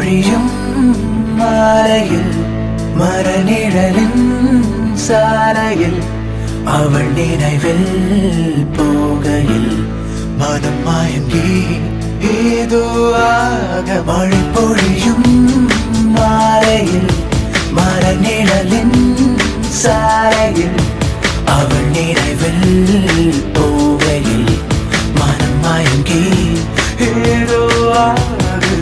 பொழியும் மாலையில் மரநிழலின் சாலையில் அவள் நினைவில் போகையில் மனம் மயங்கி ஏதோ ஆக மழை பொழியும் மாலையில் மரநிழலின் சாலையில் அவள் நினைவில் போகையில் மனம் மயங்கி ஏதோ ஆகுது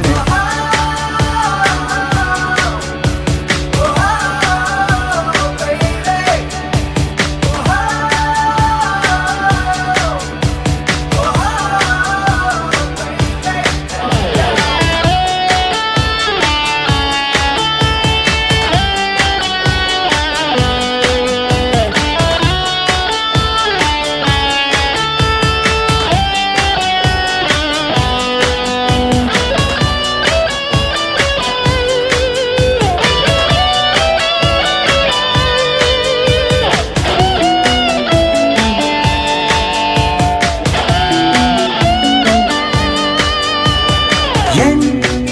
என்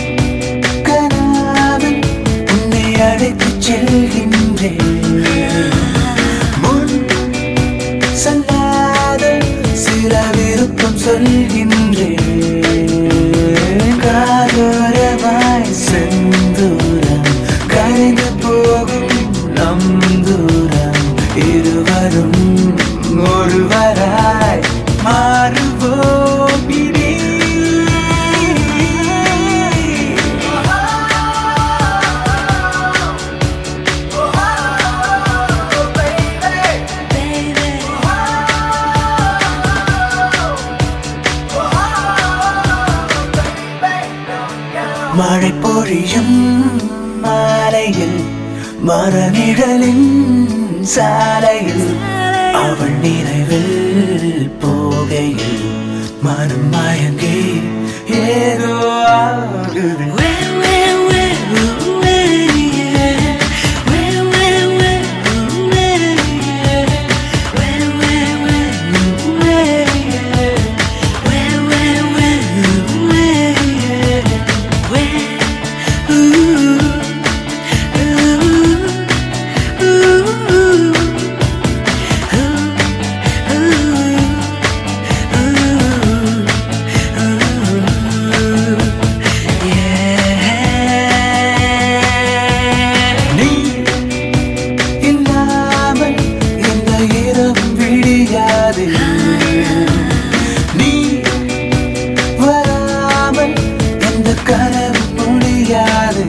கனாவில் உன்னை அழைத்துச் செல்கின்றேன் முன் சொல்லாத சில விருப்பம் சொல்கின்றேன் காதோரமாய் செந்தூரம் கரைந்து போகும் நம் தூரம் இருவரும் ஒருவராய் மாறுவோம் இனி. மழை பொழியும் மாலையில் மரநிழலின் சாலையில் அவள் நினைவில் போகையில் மனம் மயங்கி ஏதோ ஆகுது நீ இல்லாமல் இந்த இரவும் விடியாது நீ வராமல் எந்த கனவு முடியாது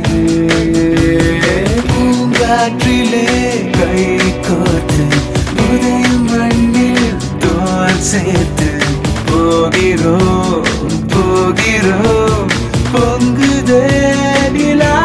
பூங்காற்றிலே கை கோர்த்து புதையும் மண்ணில் தோல் சேர்த்து போகிறோம் போகிறோம் பொங்குதே நிலா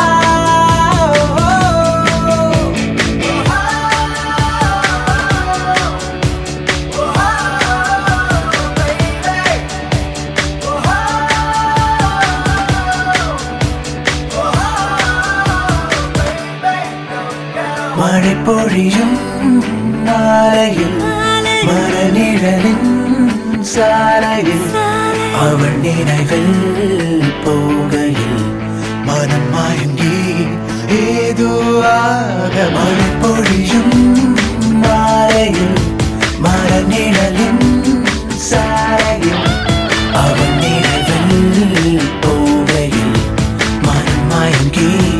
மழை பொழியும் மாலையில் மரநிழலின் சாலையில் அவள் நினைவில் போகையில் மனம் மயங்கி ஏதோ ஆக மழை பொழியும் மாலையில் மரநிழலின் சாலையில் அவள் நினைவில் போகையில் மனம் மயங்கி